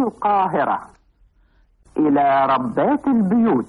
القاهرة إلى ربات البيوت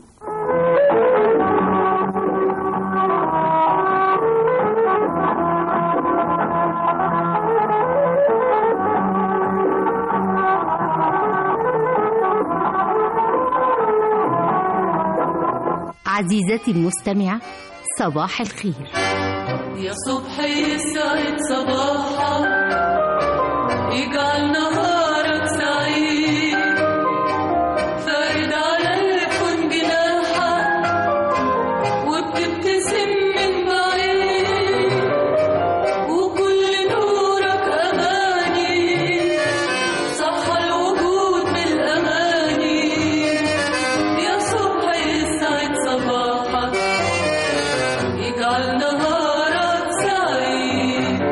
عزيزتي المستمعة صباح الخير يا صبح يسعد صباحك يجعل نهارك سعيد فارد على الكون جناحك وبتبتسم من بعيد وكل نورك أماني صح الوجود بالأماني يا صبح يسعد صباحك يجعل نهارك سعيد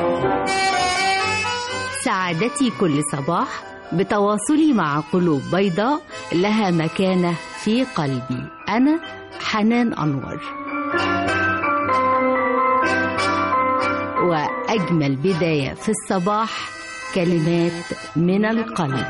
سعادتي كل صباح بتواصلي مع قلوب بيضاء لها مكانة في قلبي أنا حنان أنور وأجمل بداية في الصباح كلمات من القلب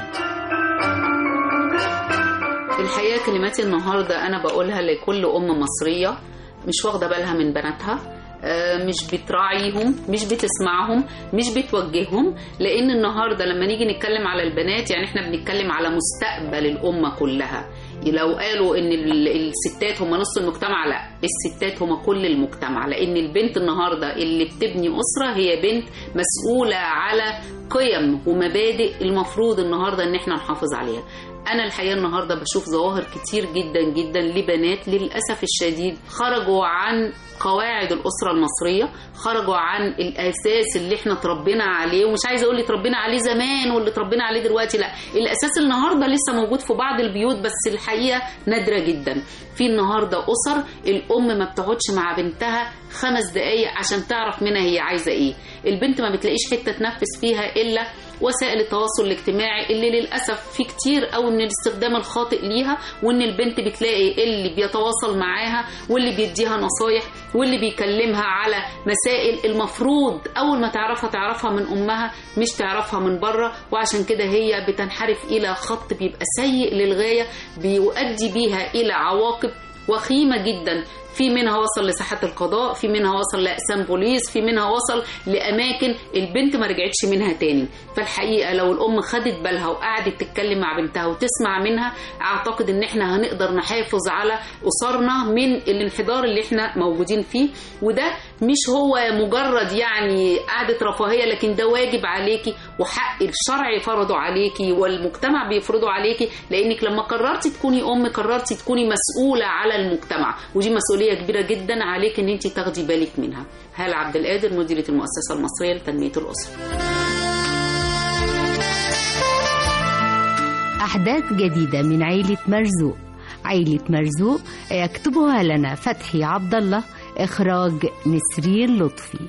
الحقيقة كلماتي النهاردة أنا بقولها لكل أم مصرية مش واخدة بالها من بناتها آه، مش بتراعيهم مش بتسمعهم مش بتوجههم لأن النهاردة لما نيجي نتكلم على البنات يعني احنا بنتكلم على مستقبل الأمة كلها لو قالوا ان ال- الستات هم نص المجتمع لا الستات هم كل المجتمع لان البنت النهارده اللي بتبني اسره هي بنت مسؤوله على قيم ومبادئ المفروض النهارده ان احنا نحافظ عليها انا الحقيقه النهارده بشوف ظواهر كتير جدا جدا لبنات للاسف الشديد خرجوا عن قواعد الاسره المصريه خرجوا عن الاساس اللي احنا اتربينا عليه ومش عايزه اقول اللي اتربينا عليه زمان واللي اتربينا عليه دلوقتي لا الاساس النهارده لسه موجود في بعض البيوت بس الحقيقه نادره جدا في النهارده اسر الام ما بتقعدش مع بنتها خمس دقايق عشان تعرف منها هي عايزه ايه البنت ما بتلاقيش حته تنفس فيها الا وسائل التواصل الاجتماعي اللي للاسف في كتير قوي من الاستخدام الخاطئ ليها وان البنت بتلاقي اللي بيتواصل معاها واللي بيديها نصايح واللي بيكلمها على مسائل المفروض اول ما تعرفها تعرفها من امها مش تعرفها من بره وعشان كده هي بتنحرف الى خط بيبقى سيء للغايه بيؤدي بيها الى عواقب وخيمه جدا في منها وصل لساحات القضاء في منها وصل لاقسام بوليس في منها وصل لاماكن البنت ما رجعتش منها تاني فالحقيقه لو الام خدت بالها وقعدت تتكلم مع بنتها وتسمع منها اعتقد ان احنا هنقدر نحافظ على اسرنا من الانحدار اللي احنا موجودين فيه وده مش هو مجرد يعني قعده رفاهيه لكن ده واجب عليكي وحق الشرع فرضه عليكي والمجتمع بيفرضه عليكي لانك لما قررتي تكوني ام قررتي تكوني مسؤوله على المجتمع ودي مسؤوليه كبيره جدا عليك ان انت تاخدي بالك منها هاله عبد القادر مديره المؤسسه المصريه لتنميه الاسره أحداث جديدة من عيلة مرزوق عيلة مرزوق يكتبها لنا فتحي عبد الله إخراج نسرين لطفي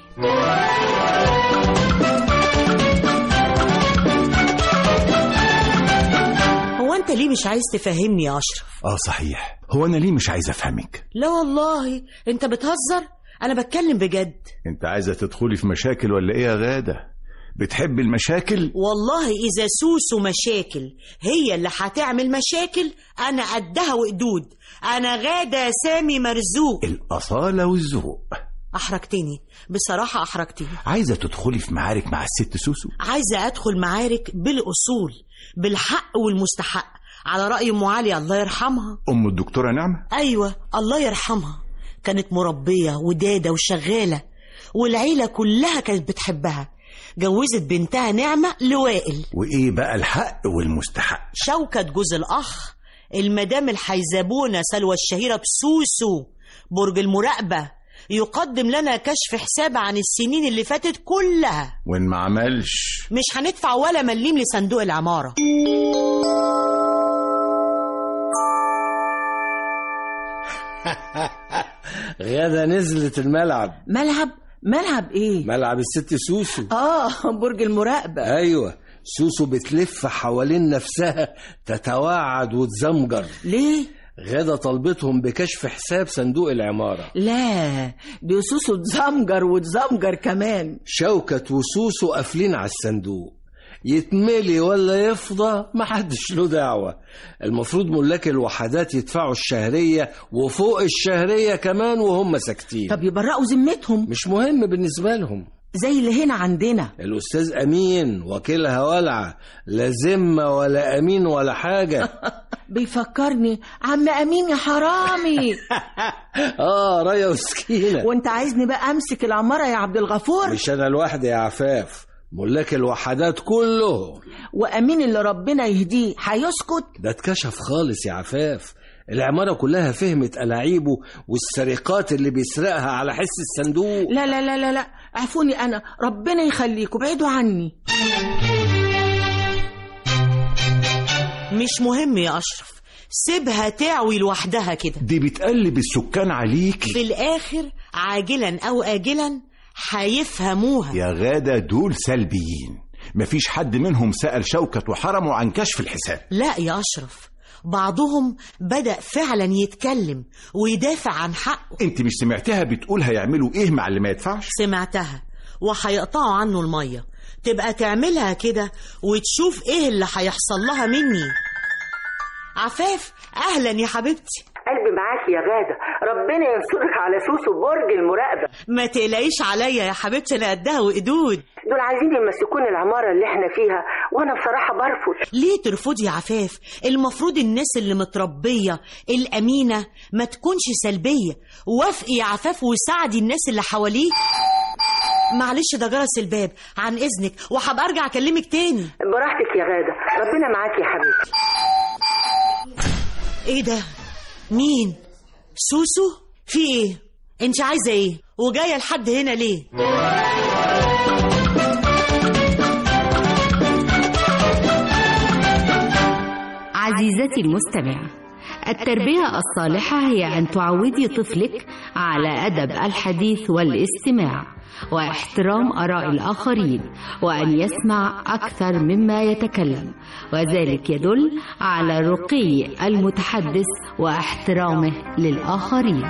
هو انت ليه مش عايز تفهمني يا اشرف اه صحيح هو انا ليه مش عايز افهمك لا والله انت بتهزر انا بتكلم بجد انت عايزه تدخلي في مشاكل ولا ايه يا غاده بتحب المشاكل والله اذا سوسو مشاكل هي اللي هتعمل مشاكل انا قدها وقدود انا غاده سامي مرزوق الاصاله والذوق احرجتني بصراحه احرجتني عايزه تدخلي في معارك مع الست سوسو عايزه ادخل معارك بالاصول بالحق والمستحق على راي ام علي الله يرحمها ام الدكتوره نعمه ايوه الله يرحمها كانت مربيه وداده وشغاله والعيله كلها كانت بتحبها جوزت بنتها نعمه لوائل وايه بقى الحق والمستحق شوكة جوز الأخ المدام الحيزبونة سلوى الشهيرة بسوسو برج المراقبة يقدم لنا كشف حساب عن السنين اللي فاتت كلها وان ما عملش مش هندفع ولا مليم لصندوق العمارة غدا نزلت الملعب ملعب ملعب ايه ملعب الست سوسو اه برج المراقبة ايوه سوسو بتلف حوالين نفسها تتوعد وتزمجر ليه غدا طلبتهم بكشف حساب صندوق العمارة لا دي سوسو تزمجر وتزمجر كمان شوكت وسوسو قافلين على الصندوق يتملي ولا يفضى محدش له دعوة المفروض ملاك الوحدات يدفعوا الشهرية وفوق الشهرية كمان وهم ساكتين طب يبرئوا ذمتهم مش مهم بالنسبة لهم زي اللي هنا عندنا الأستاذ أمين وكيلها ولعة لا ذمة ولا أمين ولا حاجة بيفكرني عم امين يا حرامي آه رايا وسكينة وانت عايزني بقى امسك العماره يا عبد الغفور مش أنا لوحدي يا عفاف ملاك الوحدات كلهم وامين اللي ربنا يهديه هيسكت ده اتكشف خالص يا عفاف العمارة كلها فهمت ألاعيبه والسرقات اللي بيسرقها على حس الصندوق لا لا لا لا لا عفوني انا ربنا يخليكم بعيدوا عني مش مهم يا أشرف سيبها تعوي لوحدها كده دي بتقلب السكان عليكي في الآخر عاجلا أو آجلا هيفهموها يا غادة دول سلبيين مفيش حد منهم سأل شوكت وحرمه عن كشف الحساب لا يا أشرف بعضهم بدأ فعلا يتكلم ويدافع عن حقه انت مش سمعتها بتقول هيعملوا ايه مع اللي ما يدفعش سمعتها وهيقطعوا عنه المية تبقى تعملها كده وتشوف ايه اللي هيحصل لها مني عفاف اهلا يا حبيبتي قلبي معاكي يا غادة ربنا ينصرك على سوسو برج المراقبة ما تقلقيش عليا يا حبيبتي انا قدها وقدود دول عايزين يمسكون العمارة اللي احنا فيها وانا بصراحة برفض ليه ترفضي يا عفاف المفروض الناس اللي متربية الأمينة ما تكونش سلبية وافقي يا عفاف وساعدي الناس اللي حواليه معلش ده جرس الباب عن إذنك وهبقى أرجع أكلمك تاني براحتك يا غادة ربنا معاكي يا حبيبتي إيه ده مين سوسو في إيه أنت عايزة إيه وجاية لحد هنا ليه عزيزتي المستمعة التربية الصالحة هي أن تعودي طفلك على أدب الحديث والاستماع واحترام آراء الآخرين وأن يسمع أكثر مما يتكلم وذلك يدل على رقي المتحدث واحترامه للآخرين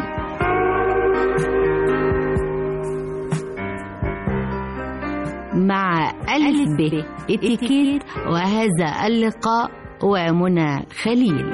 مع ألف ب اتيكيت وهذا اللقاء ومنى خليل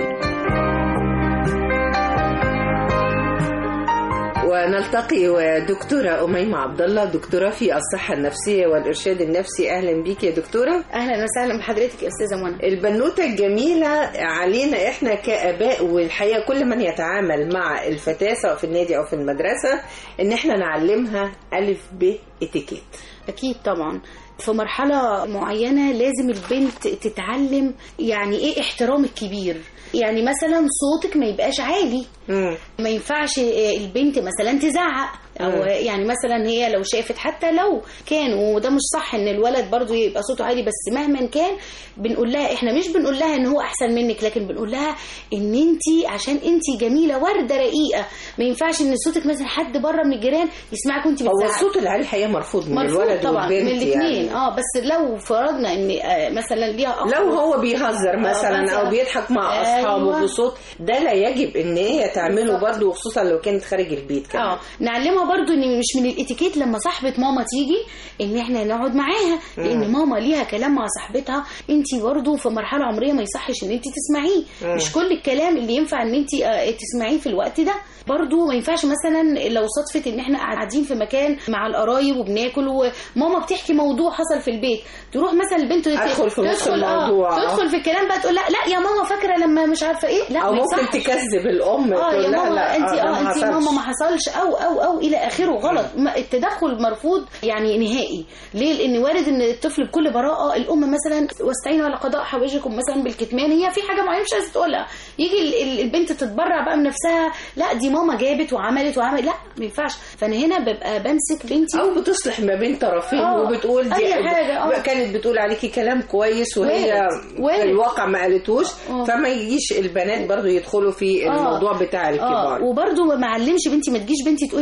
ونلتقي ودكتورة أميمة عبد الله دكتورة في الصحة النفسية والإرشاد النفسي أهلا بيك يا دكتورة اهلا وسهلا بحضرتك يا استاذه منى البنوتة الجميلة علينا إحنا كآباء والحقيقة كل من يتعامل مع الفتاة سواء في النادي أو في المدرسة إن إحنا نعلمها ألف ب اتيكيت اكيد طبعا في مرحلة معينة لازم البنت تتعلم يعني ايه احترام الكبير يعني مثلا صوتك ما يبقاش عالي مم. ما ينفعش البنت مثلا تزعق او مم. يعني مثلا هي لو شافت حتى لو كان وده مش صح ان الولد برضو يبقى صوته عالي بس مهما كان بنقول لها احنا مش بنقول لها ان هو احسن منك لكن بنقول لها ان انت عشان انت جميله ورده رقيقه ما ينفعش ان صوتك مثلا حد بره من الجيران يسمعك وانت هو بتزعقي الصوت العالي الحقيقة مرفوض من مرفوض الولد طبعا والبنت من الاثنين يعني. اه بس لو فرضنا ان آه، مثلا ليها اخ لو هو بيهزر مثلا مثلاً. او بيضحك مع اصحابه أيوة. بصوت ده لا يجب ان هي تعمله بالظبط. برضه وخصوصا لو كانت خارج البيت كمان اه نعلمها برضو ان مش من الاتيكيت لما صاحبه ماما تيجي ان احنا نقعد معاها لان مم. ماما ليها كلام مع صاحبتها انت برضو في مرحله عمريه ما يصحش ان انت تسمعيه مم. مش كل الكلام اللي ينفع ان انت آه، تسمعيه في الوقت ده برضو ما ينفعش مثلا لو صدفت ان احنا قاعدين في مكان مع القرايب وبناكل وماما بتحكي موضوع حصل في البيت تروح مثلا البنت أدخل في نص تدخل آه، الموضوع. تدخل في الكلام بقى تقول لا لا يا ماما فاكره لما مش عارفه ايه لا او ما ممكن يصحش. تكذب الام اه تقول يا لها ماما لا انت ده اه ما انت حصلش. ماما ما حصلش او او او الى اخره غلط ما- التدخل مرفوض يعني نهائي ليه لان وارد ان الطفل بكل براءه الام مثلا واستعينوا على قضاء حوائجكم مثلا بالكتمان هي في حاجه معينه مش عايزه تقولها يجي ال- ال- البنت تتبرع بقى من نفسها لا دي ماما جابت وعملت وعملت لا ما ينفعش فانا هنا ببقى بمسك بنتي او بتصلح ما بين طرفين آه، وبتقول دي أي حاجة، آه. كانت بتقول عليكي كلام كويس وهي وارد، وارد. في الواقع ما قالتوش آه. فما يجيش البنات برضو يدخلوا في آه. الموضوع بتاع اه الكبار وبرده ما علمش بنتي ما تجيش بنتي تقول لي ايه ده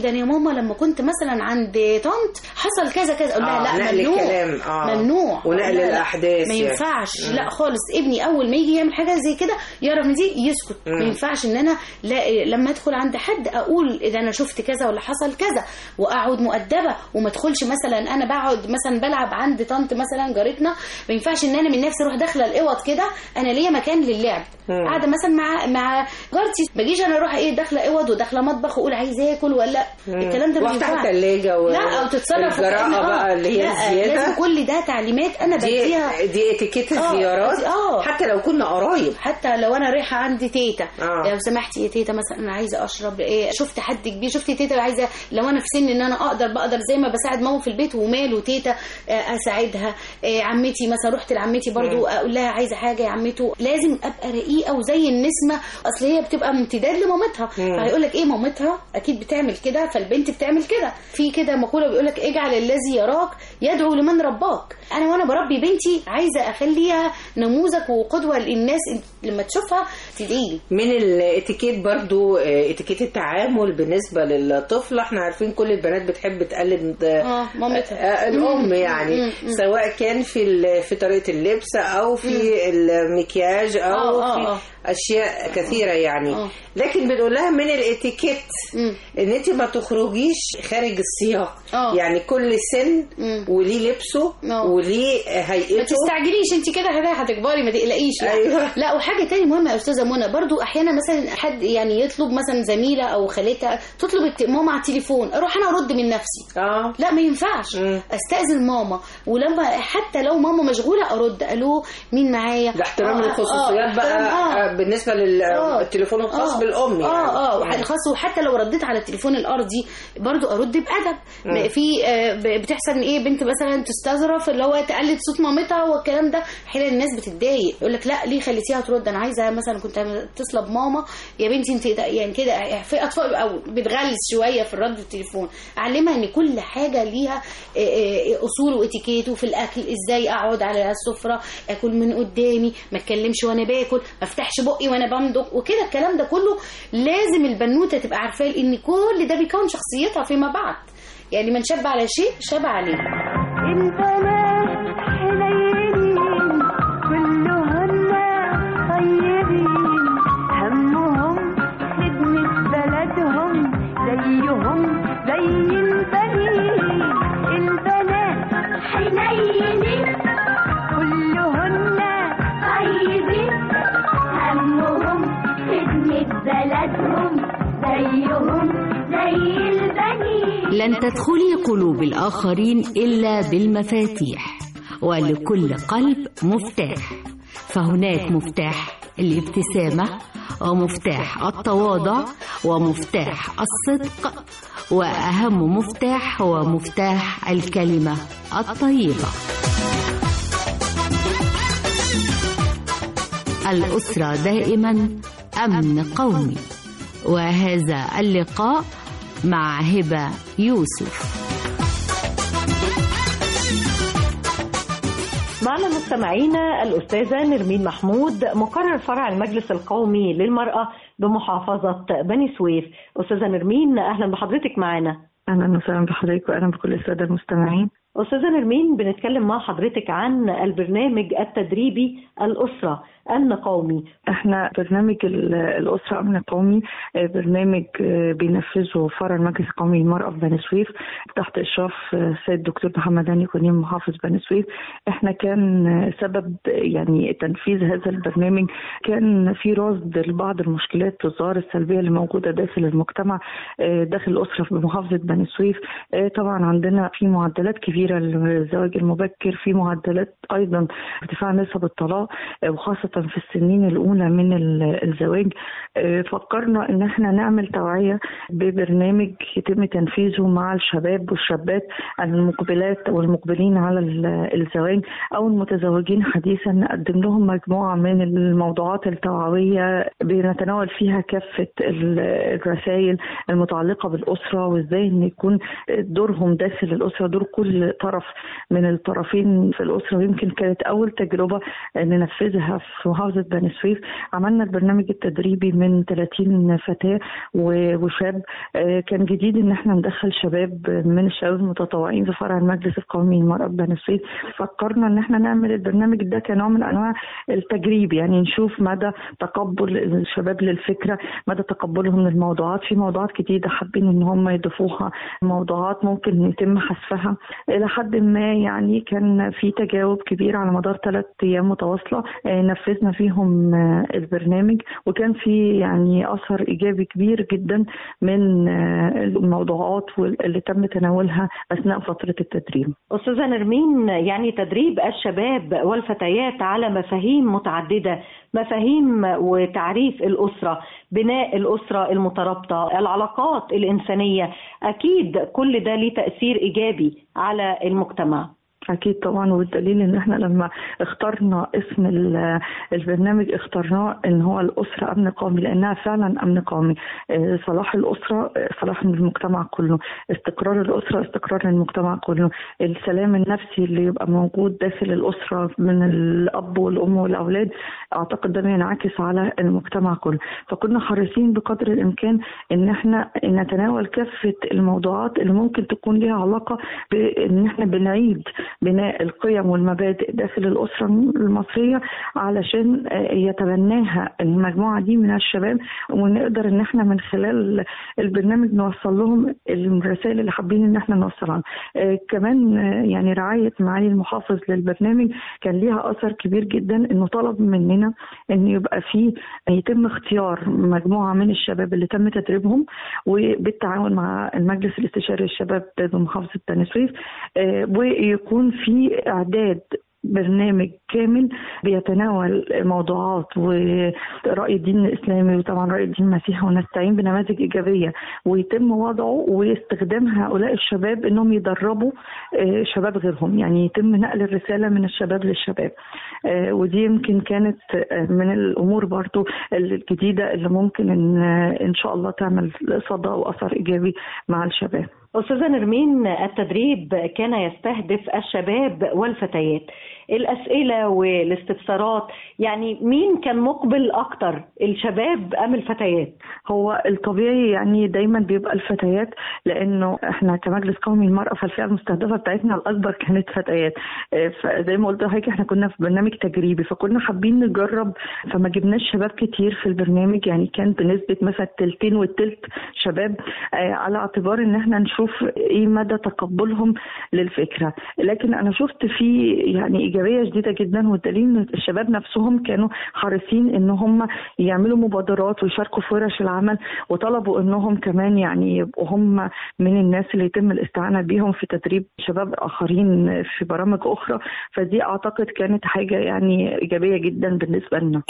ده أنا يا ماما لما كنت مثلا عند طنط حصل كذا كذا اقول لها آه، لا نقل ممنوع الكلام، آه. ممنوع ونقل أقول لها لا، الأحداث ما يعني. ينفعش مم. لا خالص ابني اول ما يجي يعمل حاجه زي كده يعرف من دي يسكت مم. ما ينفعش ان انا لا لما ادخل عند حد اقول اذا انا شفت كذا ولا حصل كذا واقعد مؤدبه وما ادخلش مثلا انا بقعد مثلا بلعب عند طنط مثلا جارتنا ما ينفعش ان انا من نفسي اروح داخله الاوض كده انا ليا مكان للعب مم. قاعده مثلا مع مع جارتي ما اجيش انا اروح ايه داخله اوض وداخله مطبخ واقول عايزه اكل ولا الكلام ده ما وافتح ينفعش التلاجة و- لا او تتصرف الجراءة وكأن- آه. بقى اللي هي لا، الزيادة. لازم كل ده تعليمات انا دي بديها دي اتيكيت آه، الزيارات اه حتى لو كنا قرايب حتى لو انا رايحه عندي تيتا آه. لو سمحتي يا تيتا مثلا انا عايزه اشرب ايه شفت حد كبير شفت تيتا عايزه لو انا في سن ان انا اقدر بقدر زي ما بساعد ماما في البيت وماله تيتا آه، اساعدها آه، عمتي مثلا رحت لعمتي برضو اقول لها عايزه حاجه يا عمته لازم ابقى رقيقه وزي النسمه اصل هي بتبقى امتداد لمامتها مم. فهيقول لك ايه مامتها اكيد بتعمل كده فالبنت بتعمل كده في كده مقوله بيقول لك اجعل الذي يراك يدعو لمن رباك انا وانا بربي بنتي عايزه اخليها نموذج وقدوه للناس لما تشوفها تدعي من الاتيكيت برضو آه، اتيكيت التعامل بالنسبة للطفلة احنا عارفين كل البنات بتحب تقلد آه، اه مامتها آه، الام مم، يعني مم، مم. سواء كان في ال- في طريقه اللبس او في المكياج او آه، آه، في آه. اشياء كثيره يعني آه. لكن بنقول لها من الاتيكيت مم. ان انت ما تخرجيش خارج السياق آه. يعني كل سن مم. وليه لبسه آه. وليه ما هيئته تستعجليش انت كده هدا- هتكبري ما تقلقيش يعني. أيوة. لا وحاجه تاني مهمه يا استاذه منى برضو احيانا مثلا حد يعني يطلب مثلا زميله او خالتها تطلب الت- ماما على التليفون اروح انا ارد من نفسي اه لا ما ينفعش مم. استاذن ماما ولما حتى لو ماما مشغوله ارد الو مين معايا ده احترام آه، الخصوصيات آه، بقى احترام، آه. آه، بالنسبه آه. للتليفون الخاص آه. بالام يعني اه اه مم. الخاص وحتى لو رديت على التليفون الارضي برضو ارد بادب مم. في آه، ب- بتحصل ان ايه بنت مثلا تستظرف اللي هو تقلد صوت مامتها والكلام ده احيانا الناس بتتضايق يقول لك لا ليه خليتيها ترد انا عايزه مثلا كنت اتصل بماما يا بنتي انت ده- يعني كده في اطفال او بتغلس شويه في الرد التليفون اعلمها ان كل حاجه ليها آه، آه، اصول واتيكيت وفي الاكل ازاي اقعد على السفره اكل من قدامي ما اتكلمش وانا باكل ما افتحش بقي وانا بمضغ وكده الكلام ده كله لازم البنوته تبقى عارفاه لان كل ده بيكون شخصيتها فيما بعد يعني من شاب على شيء شاب عليه البنات حنينين كلهن طيبين همهم خدمة بلدهم زيهم زي البنين البنات حنينين كلهن طيبين همهم خدمة بلدهم زيهم زي البنين لن تدخلي قلوب الآخرين إلا بالمفاتيح ولكل قلب مفتاح فهناك مفتاح الابتسامة ومفتاح التواضع ومفتاح الصدق وأهم مفتاح هو مفتاح الكلمة الطيبة الأسرة دائما أمن قومي وهذا اللقاء مع هبة يوسف معنا مستمعينا الأستاذة نرمين محمود مقرر فرع المجلس القومي للمرأة بمحافظة بني سويف أستاذة نرمين أهلا بحضرتك معنا اهلا وسهلا بحضرتك واهلا بكل الساده المستمعين أستاذة نرمين بنتكلم مع حضرتك عن البرنامج التدريبي الأسرة أمن قومي احنا برنامج ال- الاسره امن قومي آه، برنامج آه، بينفذه فرع المجلس القومي للمراه في بني سويف تحت اشراف آه، السيد الدكتور محمد هاني كونيم محافظ بني سويف احنا كان آه، سبب آه، يعني تنفيذ هذا البرنامج كان في رصد لبعض المشكلات الظاهره السلبيه اللي موجوده داخل المجتمع آه، داخل الاسره في محافظه بني سويف آه، طبعا عندنا في معدلات كبيره للزواج المبكر في معدلات ايضا ارتفاع نسب الطلاق آه، وخاصه في السنين الاولى من ال- الزواج آه، فكرنا ان احنا نعمل توعيه ببرنامج يتم تنفيذه مع الشباب والشابات المقبلات والمقبلين على ال- الزواج او المتزوجين حديثا نقدم لهم مجموعه من الموضوعات التوعويه بنتناول فيها كافه ال- الرسائل المتعلقه بالاسره وازاي ان يكون دورهم داخل الاسره دور كل طرف من الطرفين في الاسره ويمكن كانت اول تجربه ننفذها في محافظه بني سويف عملنا البرنامج التدريبي من 30 فتاه و- وشاب آه، كان جديد ان احنا ندخل شباب من الشباب المتطوعين في فرع المجلس القومي للمراه بني سويف فكرنا ان احنا نعمل البرنامج ده كنوع من انواع التجريب يعني نشوف مدى تقبل الشباب للفكره مدى تقبلهم للموضوعات في موضوعات جديده حابين ان هم يضيفوها موضوعات ممكن يتم حذفها الى حد ما يعني كان في تجاوب كبير على مدار ثلاث ايام متواصله آه، نفذنا فيهم آه، البرنامج وكان في يعني اثر ايجابي كبير جدا من آه، الموضوعات وال- اللي تم تناولها اثناء فتره التدريب أستاذة نرمين يعني تدريب الشباب والفتيات على مفاهيم متعددة مفاهيم وتعريف الأسرة بناء الأسرة المترابطة العلاقات الإنسانية أكيد كل ده ليه تأثير إيجابي على المجتمع أكيد طبعا والدليل إن إحنا لما اخترنا اسم ال- البرنامج اخترناه إن هو الأسرة أمن قومي لأنها فعلا أمن قومي آه، صلاح الأسرة آه، صلاح المجتمع كله استقرار الأسرة استقرار المجتمع كله السلام النفسي اللي يبقى موجود داخل الأسرة من الأب والأم والأولاد أعتقد ده بينعكس على المجتمع كله فكنا حريصين بقدر الإمكان إن إحنا نتناول كافة الموضوعات اللي ممكن تكون لها علاقة بإن إحنا بنعيد بناء القيم والمبادئ داخل الأسرة المصرية علشان آه، يتبناها المجموعة دي من الشباب ونقدر إن إحنا من خلال البرنامج نوصل لهم الرسائل اللي حابين إن إحنا نوصلها آه، كمان آه، يعني رعاية معالي المحافظ للبرنامج كان ليها أثر كبير جدا إنه طلب مننا إن يبقى فيه يتم اختيار مجموعة من الشباب اللي تم تدريبهم وبالتعاون مع المجلس الاستشاري للشباب بمحافظة بني سويف آه، ويكون في إعداد برنامج كامل بيتناول موضوعات ورأي الدين الإسلامي وطبعا رأي الدين المسيحي ونستعين بنماذج إيجابية ويتم وضعه واستخدام هؤلاء الشباب إنهم يدربوا آه، شباب غيرهم يعني يتم نقل الرسالة من الشباب للشباب آه، ودي يمكن كانت آه، من الأمور برضو الجديدة اللي ممكن إن, إن شاء الله تعمل صدى وأثر إيجابي مع الشباب أستاذة نرمين التدريب كان يستهدف الشباب والفتيات الأسئلة والاستفسارات يعني مين كان مقبل أكتر الشباب أم الفتيات؟ هو الطبيعي يعني دايما بيبقى الفتيات لانه احنا كمجلس قومي للمراه فالفئه المستهدفه بتاعتنا الاكبر كانت فتيات آه، فزي ما قلت لحضرتك احنا كنا في برنامج تجريبي فكنا حابين نجرب فما جبناش شباب كتير في البرنامج يعني كان بنسبه مثلا التلتين والتلت شباب آه، على اعتبار ان احنا نشوف ايه مدى تقبلهم للفكره لكن انا شفت في يعني ايجابيه شديده جدا والدليل ان الشباب نفسهم كانوا حريصين ان هم يعملوا مبادرات ويشاركوا في ورش العمل وطلبوا انهم كمان يعني يبقوا هم من الناس اللي يتم الاستعانه بيهم في تدريب شباب اخرين في برامج اخرى فدي اعتقد كانت حاجه يعني ايجابيه جدا بالنسبه لنا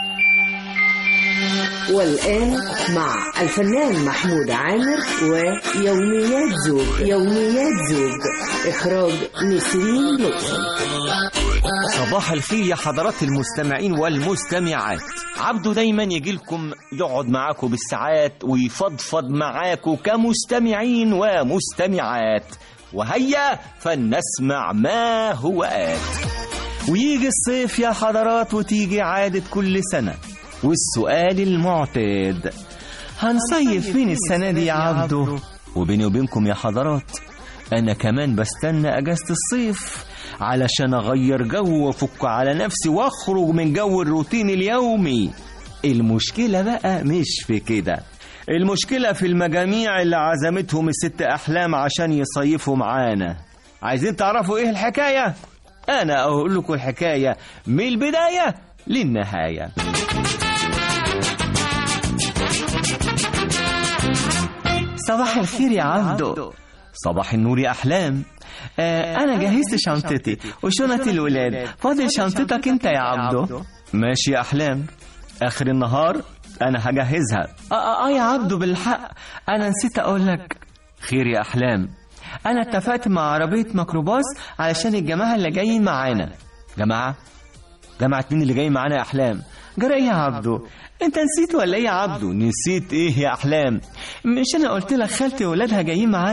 والآن مع الفنان محمود عامر ويوميات زوج يوميات زوج إخراج نسرين لطفي صباح الخير يا حضرات المستمعين والمستمعات عبده دايما يجي لكم يقعد معاكم بالساعات ويفضفض معاكم كمستمعين ومستمعات وهيا فلنسمع ما هو آت ويجي الصيف يا حضرات وتيجي عادة كل سنة والسؤال المعتاد هنصيف فين السنة دي يا عبده وبيني وبينكم يا حضرات أنا كمان بستنى أجازة الصيف علشان أغير جو وأفك على نفسي وأخرج من جو الروتين اليومي المشكلة بقى مش في كده المشكلة في المجاميع اللي عزمتهم الست أحلام عشان يصيفوا معانا عايزين تعرفوا إيه الحكاية؟ أنا أقول لكم الحكاية من البداية للنهاية صباح الخير يا عبدو صباح النور يا أحلام آه أنا جهزت شنطتي وشنط الولاد فاضل شنطتك أنت يا عبدو ماشي يا أحلام آخر النهار أنا هجهزها آه, آه, آه يا عبدو بالحق أنا نسيت أقول لك خير يا أحلام أنا اتفقت مع عربية ميكروباص علشان الجماعة اللي جايين معانا جماعة جماعة مين اللي جاي معانا يا أحلام جرى إيه يا عبدو انت نسيت ولا ايه يا عبدو نسيت ايه يا احلام مش انا قلت لك خالتي وولادها جايين معانا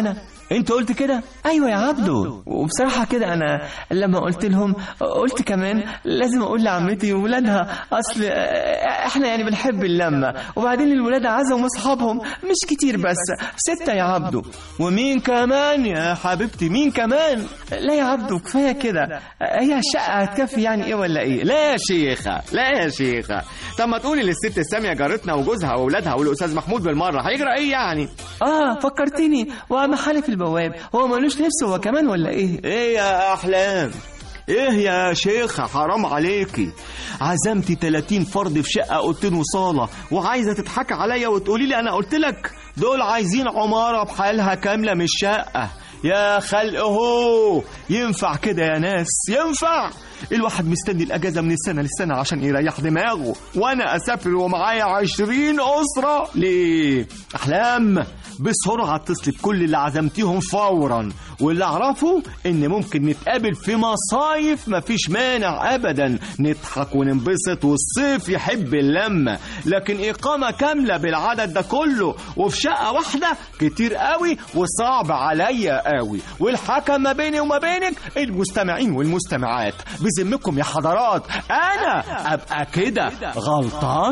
انت قلت كده ايوه يا عبدو وبصراحه كده انا لما قلت لهم قلت كمان لازم اقول لعمتي وولادها اصل احنا يعني بنحب اللمه وبعدين الولاد عزموا اصحابهم مش كتير بس سته يا عبدو ومين كمان يا حبيبتي مين كمان لا يا عبدو كفايه كده هي الشقه هتكفي يعني ايه ولا ايه لا يا شيخه لا يا شيخه طب ما تقولي للست ساميه جارتنا وجوزها واولادها والاستاذ محمود بالمره هيجرى ايه يعني اه فكرتني وعم حالف البواب هو ملوش نفس هو كمان ولا ايه ايه يا احلام ايه يا شيخة حرام عليكي عزمتي 30 فرد في شقة اوضتين وصالة وعايزة تضحكي عليا وتقولي لي انا قلت لك دول عايزين عمارة بحالها كاملة مش شقة يا خلق هو ينفع كده يا ناس ينفع الواحد مستني الاجازه من السنه للسنه عشان يريح دماغه وانا اسافر ومعايا عشرين اسره ليه احلام بسرعه اتصلي بكل اللي عزمتيهم فورا واللي اعرفه ان ممكن نتقابل في مصايف مفيش مانع ابدا نضحك وننبسط والصيف يحب اللمه لكن اقامه كامله بالعدد ده كله وفي شقه واحده كتير قوي وصعب عليا قوي والحكم ما بيني وما بينك المستمعين والمستمعات بذمكم يا حضرات انا ابقى كده غلطان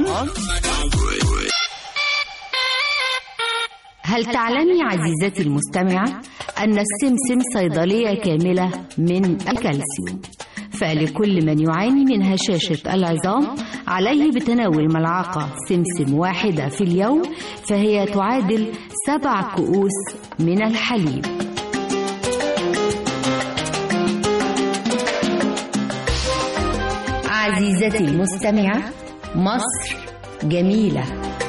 هل تعلمي عزيزتي المستمعة أن السمسم صيدلية كاملة من الكالسيوم فلكل من يعاني من هشاشة العظام عليه بتناول ملعقة سمسم واحدة في اليوم فهي تعادل سبع كؤوس من الحليب عزيزتي المستمعة مصر جميلة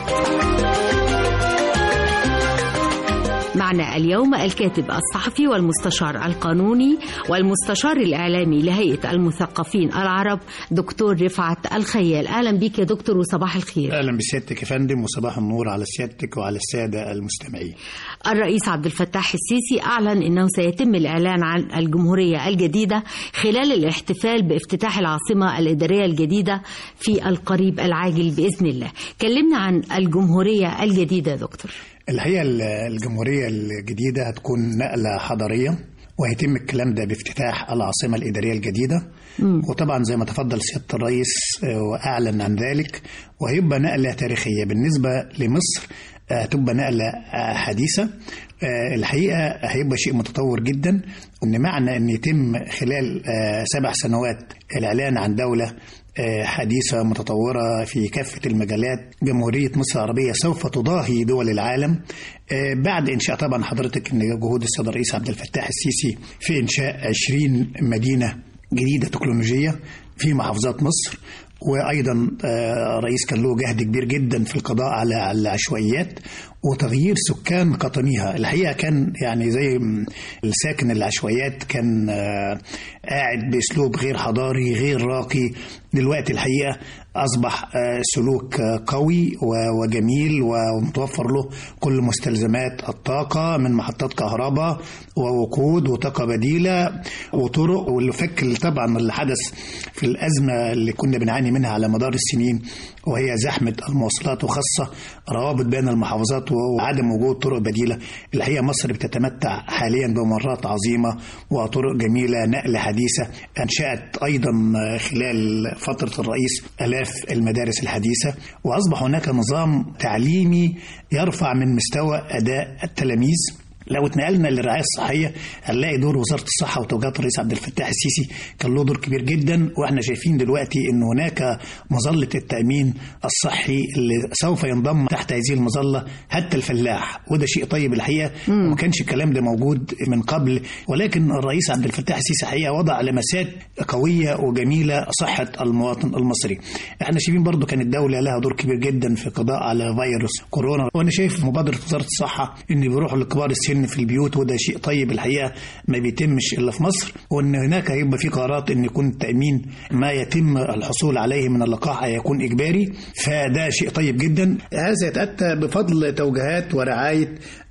معنا اليوم الكاتب الصحفي والمستشار القانوني والمستشار الإعلامي لهيئة المثقفين العرب دكتور رفعت الخيال أهلا بك يا دكتور وصباح الخير اهلا بسيادتك يا فندم وصباح النور على سيادتك وعلى الساده المستمعين. الرئيس عبد الفتاح السيسي أعلن أنه سيتم الإعلان عن الجمهورية الجديدة خلال الاحتفال بافتتاح العاصمة الإدارية الجديدة في القريب العاجل بإذن الله كلمنا عن الجمهورية الجديدة يا دكتور الحقيقه الجمهوريه الجديده هتكون نقله حضاريه وهيتم الكلام ده بافتتاح العاصمه الاداريه الجديده مم. وطبعا زي ما تفضل سياده الرئيس آه، واعلن عن ذلك وهيبقى نقله تاريخيه بالنسبه لمصر آه، هتبقى نقله آه، حديثه آه، الحقيقه هيبقى شيء متطور جدا وان معنى ان يتم خلال آه، سبع سنوات الاعلان عن دوله آه، حديثة متطورة في كافة المجالات جمهورية مصر العربية سوف تضاهي دول العالم آه، بعد إنشاء طبعا حضرتك إن جهود السيد الرئيس عبد الفتاح السيسي في إنشاء 20 مدينة جديدة تكنولوجية في محافظات مصر وايضا آه، الرئيس كان له جهد كبير جدا في القضاء على العشوائيات وتغيير سكان قطنيها الحقيقه كان يعني زي م- الساكن العشوائيات كان آه، قاعد باسلوب غير حضاري غير راقي دلوقتي الحقيقه اصبح آه، سلوك آه، قوي و- وجميل ومتوفر له كل مستلزمات الطاقه من محطات كهرباء ووقود وطاقه بديله وطرق واللي فك طبعا اللي حدث في الازمه اللي كنا بنعاني منها على مدار السنين وهي زحمه المواصلات وخاصه روابط بين المحافظات وعدم وجود طرق بديله الحقيقه مصر بتتمتع حاليا بممرات عظيمه وطرق جميله نقل حديثه انشات ايضا خلال فتره الرئيس الاف المدارس الحديثه واصبح هناك نظام تعليمي يرفع من مستوى اداء التلاميذ لو اتنقلنا للرعايه الصحيه هنلاقي دور وزاره الصحه وتوجيهات الرئيس عبد الفتاح السيسي كان له دور كبير جدا واحنا شايفين دلوقتي ان هناك مظله التامين الصحي اللي سوف ينضم تحت هذه المظله حتى الفلاح وده شيء طيب الحقيقه وما كانش الكلام ده موجود من قبل ولكن الرئيس عبد الفتاح السيسي الحقيقه وضع لمسات قويه وجميله صحه المواطن المصري احنا شايفين برضو كانت الدوله لها دور كبير جدا في القضاء على فيروس كورونا وانا شايف مبادره وزاره الصحه ان بيروحوا لكبار السن في البيوت وده شيء طيب الحقيقه ما بيتمش الا في مصر وان هناك هيبقى في قرارات ان يكون التامين ما يتم الحصول عليه من اللقاح هيكون اجباري فده شيء طيب جدا هذا يتاتى بفضل توجيهات ورعايه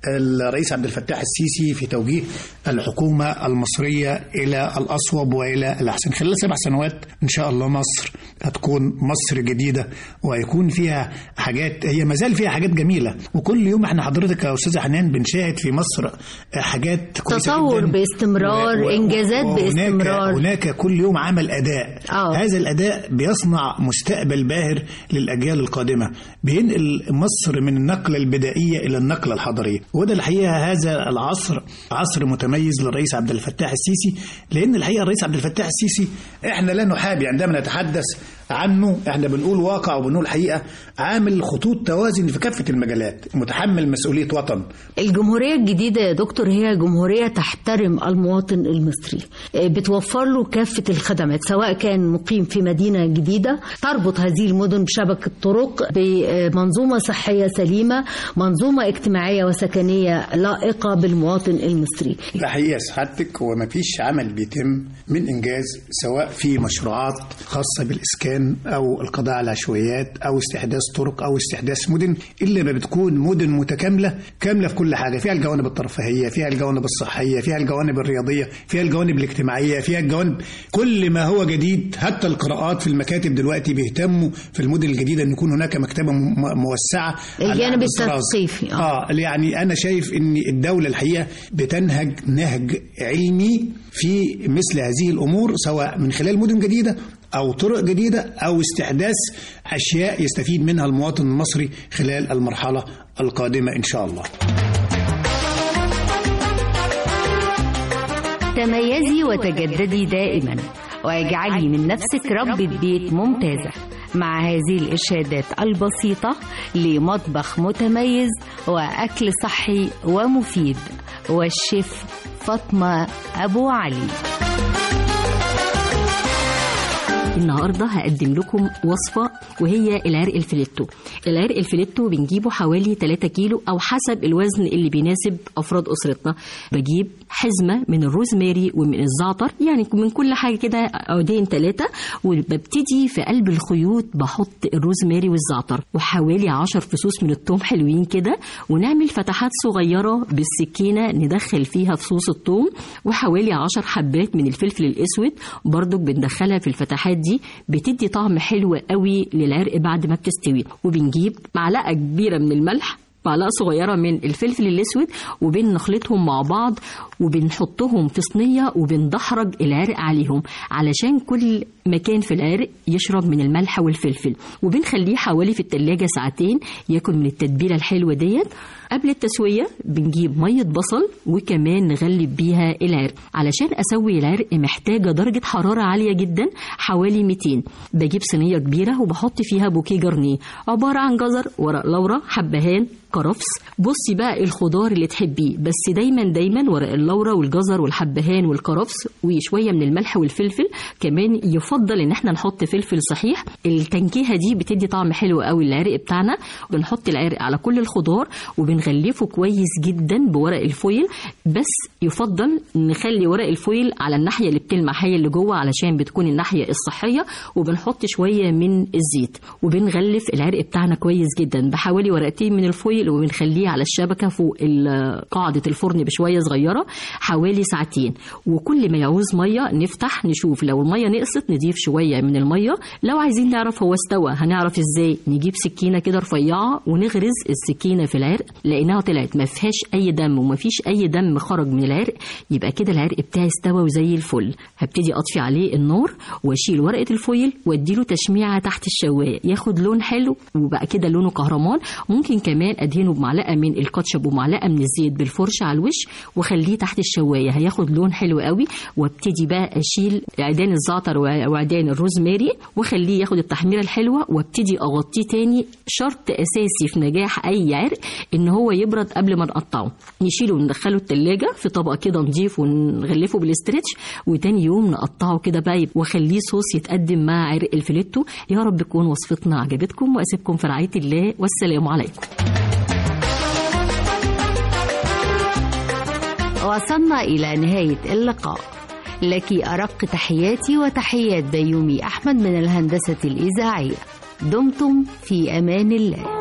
الرئيس عبد الفتاح السيسي في توجيه الحكومة المصرية إلى الأصوب وإلى الأحسن خلال سبع سنوات إن شاء الله مصر هتكون مصر جديدة وهيكون فيها حاجات هي ما زال فيها حاجات جميلة وكل يوم احنا حضرتك يا أستاذة حنان بنشاهد في مصر حاجات كويسة تطور جداً. باستمرار و- و- انجازات وهناك- باستمرار هناك كل يوم عمل اداء آه. هذا الاداء بيصنع مستقبل باهر للاجيال القادمه بينقل مصر من النقله البدائيه الى النقله الحضريه وده الحقيقه هذا العصر عصر متميز للرئيس عبد الفتاح السيسي لان الحقيقه الرئيس عبد الفتاح السيسي احنا لا نحابي عندما نتحدث عنه احنا بنقول واقع وبنقول حقيقه عامل خطوط توازن في كافه المجالات متحمل مسؤوليه وطن الجمهورية الجديدة يا دكتور هي جمهورية تحترم المواطن المصري آه، بتوفر له كافة الخدمات سواء كان مقيم في مدينة جديدة تربط هذه المدن بشبكة طرق بمنظومة صحية سليمة منظومة اجتماعية وسكنية لائقة بالمواطن المصري ده حقيقة سعادتك وما فيش عمل بيتم من إنجاز سواء في مشروعات خاصة بالإسكان أو القضاء على العشوائيات أو استحداث طرق أو استحداث مدن إلا ما بتكون مدن متكاملة كاملة في كل حاجة فيها الجوانب الترفيهية فيها الجوانب الصحية فيها الجوانب الرياضية فيها الجوانب الاجتماعية فيها الجوانب كل ما هو جديد حتى القراءات في المكاتب دلوقتي بيهتموا في المدن الجديدة أن يكون هناك مكتبة م- موسعة على الجانب أعلى الطراز. التثقيفي آه. اه يعني انا شايف ان الدوله الحقيقه بتنهج نهج علمي في مثل هذه الامور سواء من خلال مدن جديده او طرق جديده او استحداث اشياء يستفيد منها المواطن المصري خلال المرحله القادمه ان شاء الله تميزي وتجددي دائما واجعلي من نفسك ربة بيت ممتازة مع هذه الإرشادات البسيطة لمطبخ متميز وأكل صحي ومفيد والشيف فاطمة أبو علي النهارده هقدم لكم وصفه وهي العرق الفليتو العرق الفليتو بنجيبه حوالي 3 كيلو او حسب الوزن اللي بيناسب افراد اسرتنا بجيب حزمه من الروزماري ومن الزعتر يعني من كل حاجه كده عودين ثلاثه وببتدي في قلب الخيوط بحط الروزماري والزعتر وحوالي 10 فصوص من الثوم حلوين كده ونعمل فتحات صغيره بالسكينه ندخل فيها فصوص الثوم وحوالي 10 حبات من الفلفل الاسود برضك بندخلها في الفتحات دي بتدي طعم حلو قوي للعرق بعد ما بتستوي وبنجيب معلقه كبيره من الملح معلقه صغيره من الفلفل الاسود وبنخلطهم مع بعض وبنحطهم في صينيه وبندحرج العرق عليهم علشان كل مكان في العرق يشرب من الملح والفلفل وبنخليه حوالي في التلاجة ساعتين ياكل من التتبيله الحلوه ديت قبل التسويه بنجيب ميه بصل وكمان نغلب بيها العرق علشان اسوي العرق محتاجه درجه حراره عاليه جدا حوالي 200 بجيب صينيه كبيره وبحط فيها بوكيه جرنيه عباره عن جزر ورق لورا حبهان كرفس بصي بقى الخضار اللي تحبيه بس دايما دايما ورق اللورا والجزر والحبهان والكرفس وشويه من الملح والفلفل كمان يفضل ان احنا نحط فلفل صحيح التنكيهه دي بتدي طعم حلو قوي للعرق بتاعنا بنحط العرق على كل الخضار وبنغلفه كويس جدا بورق الفويل بس يفضل نخلي ورق الفويل على الناحيه اللي بتلمع هي اللي جوه علشان بتكون الناحيه الصحيه وبنحط شويه من الزيت وبنغلف العرق بتاعنا كويس جدا بحوالي ورقتين من الفويل وبنخليه على الشبكه فوق ال- قاعده الفرن بشويه صغيره حوالي ساعتين وكل ما يعوز ميه نفتح نشوف لو الميه نقصت نضيف شويه من الميه لو عايزين نعرف هو استوى هنعرف ازاي نجيب سكينه كده رفيعه ونغرز السكينه في العرق لقيناها طلعت ما فيهاش اي دم وما فيش اي دم خرج من العرق يبقى كده العرق بتاعي استوى وزي الفل هبتدي اطفي عليه النار واشيل ورقه الفويل واديله تشميعه تحت الشوايه ياخد لون حلو وبقى كده لونه كهرمان ممكن كمان ادهنه بمعلقه من الكاتشب ومعلقه من الزيت بالفرشه على الوش واخليه تحت الشوايه هياخد لون حلو قوي وابتدي بقى اشيل عيدان الزعتر وع- وعيدان الروزماري واخليه ياخد التحميره الحلوه وابتدي اغطيه تاني شرط اساسي في نجاح اي عرق ان هو يبرد قبل ما نقطعه نشيله وندخله التلاجة في طبق كده نضيف ونغلفه بالاسترتش وتاني يوم نقطعه كده بقى يبقى- واخليه صوص يتقدم مع عرق الفليتو يا رب تكون وصفتنا عجبتكم واسيبكم في رعايه الله والسلام عليكم وصلنا إلى نهاية اللقاء لك أرق تحياتي وتحيات بيومي أحمد من الهندسة الإذاعية دمتم في أمان الله